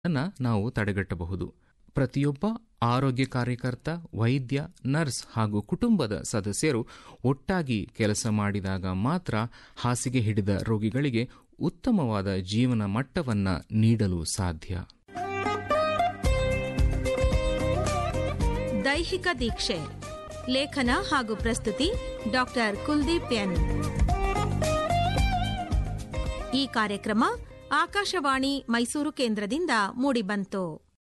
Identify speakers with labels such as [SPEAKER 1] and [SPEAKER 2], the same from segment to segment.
[SPEAKER 1] ಅನ್ನ ನಾವು ತಡೆಗಟ್ಟಬಹುದು ಪ್ರತಿಯೊಬ್ಬ ಆರೋಗ್ಯ ಕಾರ್ಯಕರ್ತ ವೈದ್ಯ ನರ್ಸ್ ಹಾಗೂ ಕುಟುಂಬದ ಸದಸ್ಯರು ಒಟ್ಟಾಗಿ ಕೆಲಸ ಮಾಡಿದಾಗ ಮಾತ್ರ ಹಾಸಿಗೆ ಹಿಡಿದ ರೋಗಿಗಳಿಗೆ ಉತ್ತಮವಾದ ಜೀವನ ಮಟ್ಟವನ್ನ ನೀಡಲು ಸಾಧ್ಯ
[SPEAKER 2] ದೈಹಿಕ ದೀಕ್ಷೆ ಲೇಖನ ಹಾಗೂ ಪ್ರಸ್ತುತಿ ಡಾಕ್ಟರ್ ಕುಲ್ದೀಪ್ ಎನ್ ಈ ಕಾರ್ಯಕ್ರಮ ಆಕಾಶವಾಣಿ ಮೈಸೂರು ಕೇಂದ್ರದಿಂದ ಮೂಡಿಬಂತು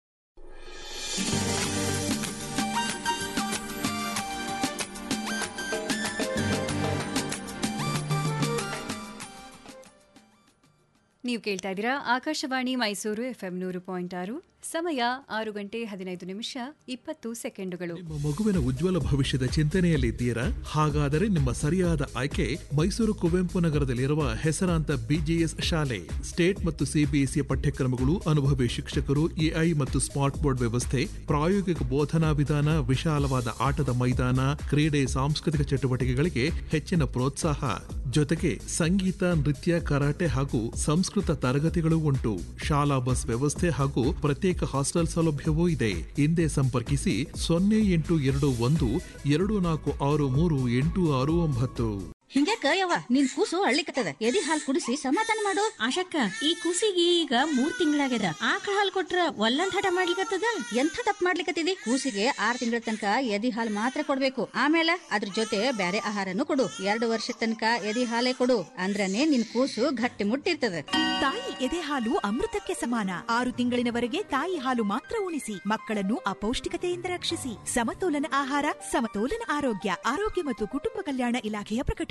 [SPEAKER 3] ನೀವು ಕೇಳ್ತಾ ಇದ್ದೀರಾ ಆಕಾಶವಾಣಿ ಮೈಸೂರು ಎಫ್ಎಂ ನೂರು ಪಾಯಿಂಟ್ ಆರು ಸಮಯ ಆರು ಗಂಟೆ ಹದಿನೈದು ನಿಮಿಷ ಇಪ್ಪತ್ತು ಸೆಕೆಂಡುಗಳು
[SPEAKER 4] ನಿಮ್ಮ ಮಗುವಿನ ಉಜ್ವಲ ಭವಿಷ್ಯದ ಚಿಂತನೆಯಲ್ಲಿದ್ದೀರಾ ಹಾಗಾದರೆ ನಿಮ್ಮ ಸರಿಯಾದ ಆಯ್ಕೆ ಮೈಸೂರು ಕುವೆಂಪು ನಗರದಲ್ಲಿರುವ ಹೆಸರಾಂತ ಬಿಜಿಎಸ್ ಶಾಲೆ ಸ್ಟೇಟ್ ಮತ್ತು ಸಿಬಿಎಸ್ಇ ಪಠ್ಯಕ್ರಮಗಳು ಅನುಭವಿ ಶಿಕ್ಷಕರು ಎಐ ಮತ್ತು ಸ್ಮಾರ್ಟ್ ಬೋರ್ಡ್ ವ್ಯವಸ್ಥೆ ಪ್ರಾಯೋಗಿಕ ಬೋಧನಾ ವಿಧಾನ ವಿಶಾಲವಾದ ಆಟದ ಮೈದಾನ ಕ್ರೀಡೆ ಸಾಂಸ್ಕೃತಿಕ ಚಟುವಟಿಕೆಗಳಿಗೆ ಹೆಚ್ಚಿನ ಪ್ರೋತ್ಸಾಹ ಜೊತೆಗೆ ಸಂಗೀತ ನೃತ್ಯ ಕರಾಟೆ ಹಾಗೂ ಸಂಸ್ಕೃತ ತರಗತಿಗಳು ಉಂಟು ಶಾಲಾ ಬಸ್ ವ್ಯವಸ್ಥೆ ಹಾಗೂ ಪ್ರತ್ಯೇಕ ಹಾಸ್ಟೆಲ್ ಸೌಲಭ್ಯವೂ ಇದೆ ಹಿಂದೆ ಸಂಪರ್ಕಿಸಿ ಸೊನ್ನೆ ಎಂಟು ಎರಡು ಒಂದು ಎರಡು ನಾಲ್ಕು ಆರು ಮೂರು ಎಂಟು ಆರು ಒಂಬತ್ತು
[SPEAKER 5] ಹಿಂಗ್ಯಾಕ ಯವ್ವ ನಿನ್ ಕೂಸು ಅಳ್ಳಿಕತ್ತದ ಎದಿ ಹಾಲ್ ಕುಡಿಸಿ ಸಮಾಧಾನ ಮಾಡು
[SPEAKER 6] ಆಶಕ್ಕ ಈ ಕೂಸಿಗೆ ಈಗ ಮೂರ್ ತಿಂಗಳಾಗ್ಯದ ಆಕಳ ಹಾಲ್ ಕೊಟ್ರ ಒಲ್ಲಂದ್ ಹಠ ಮಾಡ್ಲಿಕತ್ತದ
[SPEAKER 5] ಎಂಥ ತಪ್ಪು ಮಾಡ್ಲಿಕತ್ತಿದಿ ಕೂಸಿಗೆ ಆರ್ ತಿಂಗಳ ತನಕ ಎದಿ ಹಾಲ್ ಮಾತ್ರ ಕೊಡ್ಬೇಕು ಆಮೇಲೆ ಅದ್ರ ಜೊತೆ ಬ್ಯಾರೆ ಆಹಾರನು ಕೊಡು ಎರಡು ವರ್ಷ ತನಕ ಎದಿ ಹಾಲೇ ಕೊಡು ಅಂದ್ರನೇ ನಿನ್ ಕೂಸು ಗಟ್ಟಿ ಮುಟ್ಟಿರ್ತದ
[SPEAKER 7] ತಾಯಿ ಎದೆ ಹಾಲು ಅಮೃತಕ್ಕೆ ಸಮಾನ ಆರು ತಿಂಗಳಿನವರೆಗೆ ತಾಯಿ ಹಾಲು ಮಾತ್ರ ಉಣಿಸಿ ಮಕ್ಕಳನ್ನು ಅಪೌಷ್ಟಿಕತೆಯಿಂದ ರಕ್ಷಿಸಿ ಸಮತೋಲನ ಆಹಾರ ಸಮತೋಲನ ಆರೋಗ್ಯ ಆರೋಗ್ಯ ಮತ್ತು ಕುಟುಂಬ ಕಲ್ಯಾಣ ಇಲಾಖೆಯ ಪ್ರಕಟಣೆ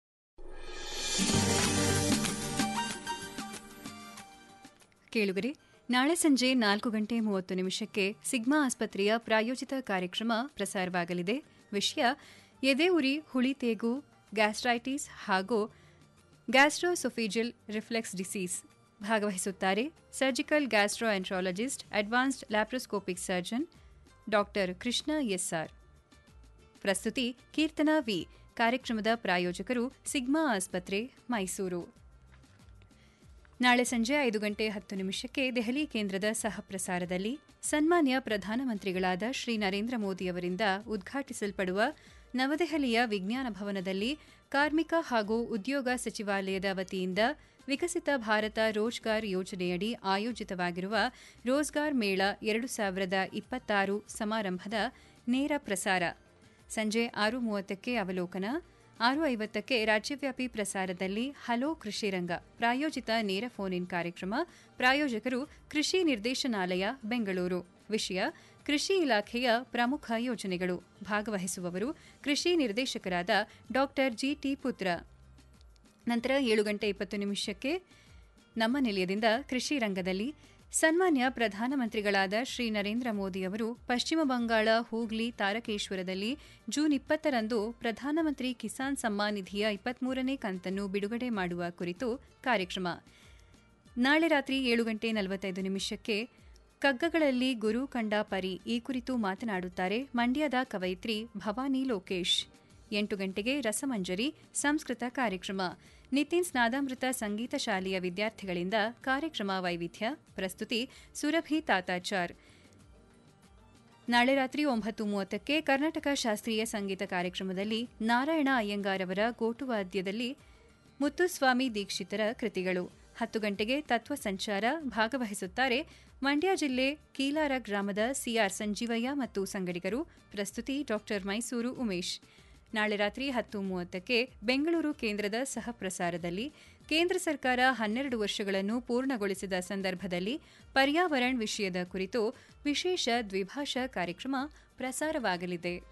[SPEAKER 3] ಕೇಳುಗರೆ ನಾಳೆ ಸಂಜೆ ನಾಲ್ಕು ಗಂಟೆ ಮೂವತ್ತು ನಿಮಿಷಕ್ಕೆ ಸಿಗ್ಮಾ ಆಸ್ಪತ್ರೆಯ ಪ್ರಾಯೋಜಿತ ಕಾರ್ಯಕ್ರಮ ಪ್ರಸಾರವಾಗಲಿದೆ ವಿಷಯ ಎದೆ ಉರಿ ಹುಳಿ ತೇಗು ಗ್ಯಾಸ್ಟ್ರೈಟಿಸ್ ಹಾಗೂ ಗ್ಯಾಸ್ಟ್ರೋಸೊಫಿಜಿಲ್ ರಿಫ್ಲೆಕ್ಸ್ ಡಿಸೀಸ್ ಭಾಗವಹಿಸುತ್ತಾರೆ surgical gastroenterologist advanced laparoscopic surgeon doctor Krishna S R ಪ್ರಸ್ತುತಿ ಕೀರ್ತನಾ ವಿ ಕಾರ್ಯಕ್ರಮದ ಪ್ರಾಯೋಜಕರು ಸಿಗ್ಮಾ ಆಸ್ಪತ್ರೆ ಮೈಸೂರು ನಾಳೆ ಸಂಜೆ ಐದು ಗಂಟೆ ಹತ್ತು ನಿಮಿಷಕ್ಕೆ ದೆಹಲಿ ಕೇಂದ್ರದ ಸಹ ಪ್ರಸಾರದಲ್ಲಿ ಸನ್ಮಾನ್ಯ ಪ್ರಧಾನಮಂತ್ರಿಗಳಾದ ಶ್ರೀ ನರೇಂದ್ರ ಮೋದಿಯವರಿಂದ ಉದ್ಘಾಟಿಸಲ್ಪಡುವ ನವದೆಹಲಿಯ ವಿಜ್ಞಾನ ಭವನದಲ್ಲಿ ಕಾರ್ಮಿಕ ಹಾಗೂ ಉದ್ಯೋಗ ಸಚಿವಾಲಯದ ವತಿಯಿಂದ ವಿಕಸಿತ ಭಾರತ ರೋಜ್ಗಾರ್ ಯೋಜನೆಯಡಿ ಆಯೋಜಿತವಾಗಿರುವ ರೋಜ್ಗಾರ್ ಮೇಳ ಎರಡು ಸಾವಿರದ ಇಪ್ಪತ್ತಾರು ಸಮಾರಂಭದ ನೇರ ಪ್ರಸಾರ ಸಂಜೆ ಆರು ಮೂವತ್ತಕ್ಕೆ ಅವಲೋಕನ ಆರು ಐವತ್ತಕ್ಕೆ ರಾಜ್ಯವ್ಯಾಪಿ ಪ್ರಸಾರದಲ್ಲಿ ಹಲೋ ಕೃಷಿ ರಂಗ ಪ್ರಾಯೋಜಿತ ನೇರ ಫೋನ್ ಇನ್ ಕಾರ್ಯಕ್ರಮ ಪ್ರಾಯೋಜಕರು ಕೃಷಿ ನಿರ್ದೇಶನಾಲಯ ಬೆಂಗಳೂರು ವಿಷಯ ಕೃಷಿ ಇಲಾಖೆಯ ಪ್ರಮುಖ ಯೋಜನೆಗಳು ಭಾಗವಹಿಸುವವರು ಕೃಷಿ ನಿರ್ದೇಶಕರಾದ ಡಾಕ್ಟರ್ ಜಿಟಿ ಪುತ್ರ ನಂತರ ಏಳು ಗಂಟೆ ಇಪ್ಪತ್ತು ನಿಮಿಷಕ್ಕೆ ನಮ್ಮ ನಿಲಯದಿಂದ ಕೃಷಿ ರಂಗದಲ್ಲಿ ಸನ್ಮಾನ್ಯ ಪ್ರಧಾನಮಂತ್ರಿಗಳಾದ ಶ್ರೀ ನರೇಂದ್ರ ಮೋದಿ ಅವರು ಪಶ್ಚಿಮ ಬಂಗಾಳ ಹೂಗ್ಲಿ ತಾರಕೇಶ್ವರದಲ್ಲಿ ಜೂನ್ ಇಪ್ಪತ್ತರಂದು ಪ್ರಧಾನಮಂತ್ರಿ ಕಿಸಾನ್ ಸಮ್ಮಾನ್ ನಿಧಿಯ ಇಪ್ಪತ್ಮೂರನೇ ಕಂತನ್ನು ಬಿಡುಗಡೆ ಮಾಡುವ ಕುರಿತು ಕಾರ್ಯಕ್ರಮ ನಾಳೆ ರಾತ್ರಿ ಏಳು ಗಂಟೆ ನಲವತ್ತೈದು ನಿಮಿಷಕ್ಕೆ ಕಗ್ಗಗಳಲ್ಲಿ ಗುರು ಕಂಡ ಪರಿ ಈ ಕುರಿತು ಮಾತನಾಡುತ್ತಾರೆ ಮಂಡ್ಯದ ಕವಯಿತ್ರಿ ಭವಾನಿ ಲೋಕೇಶ್ ಎಂಟು ಗಂಟೆಗೆ ರಸಮಂಜರಿ ಸಂಸ್ಕೃತ ಕಾರ್ಯಕ್ರಮ ನಿತಿನ್ ಸ್ನಾದಾಮೃತ ಸಂಗೀತ ಶಾಲೆಯ ವಿದ್ಯಾರ್ಥಿಗಳಿಂದ ಕಾರ್ಯಕ್ರಮ ವೈವಿಧ್ಯ ಪ್ರಸ್ತುತಿ ಸುರಭಿ ತಾತಾಚಾರ್ ನಾಳೆ ರಾತ್ರಿ ಒಂಬತ್ತು ಮೂವತ್ತಕ್ಕೆ ಕರ್ನಾಟಕ ಶಾಸ್ತ್ರೀಯ ಸಂಗೀತ ಕಾರ್ಯಕ್ರಮದಲ್ಲಿ ನಾರಾಯಣ ಅಯ್ಯಂಗಾರ್ ಅವರ ಗೋಟುವಾದ್ಯದಲ್ಲಿ ಮುತ್ತುಸ್ವಾಮಿ ದೀಕ್ಷಿತರ ಕೃತಿಗಳು ಹತ್ತು ಗಂಟೆಗೆ ತತ್ವ ಸಂಚಾರ ಭಾಗವಹಿಸುತ್ತಾರೆ ಮಂಡ್ಯ ಜಿಲ್ಲೆ ಕೀಲಾರ ಗ್ರಾಮದ ಸಿಆರ್ ಸಂಜೀವಯ್ಯ ಮತ್ತು ಸಂಗಡಿಗರು ಪ್ರಸ್ತುತಿ ಡಾಕ್ಟರ್ ಮೈಸೂರು ಉಮೇಶ್ ನಾಳೆ ರಾತ್ರಿ ಹತ್ತು ಮೂವತ್ತಕ್ಕೆ ಬೆಂಗಳೂರು ಕೇಂದ್ರದ ಸಹ ಪ್ರಸಾರದಲ್ಲಿ ಕೇಂದ್ರ ಸರ್ಕಾರ ಹನ್ನೆರಡು ವರ್ಷಗಳನ್ನು ಪೂರ್ಣಗೊಳಿಸಿದ ಸಂದರ್ಭದಲ್ಲಿ ಪರ್ಯಾವರಣ್ ವಿಷಯದ ಕುರಿತು ವಿಶೇಷ ದ್ವಿಭಾಷಾ ಕಾರ್ಯಕ್ರಮ ಪ್ರಸಾರವಾಗಲಿದೆ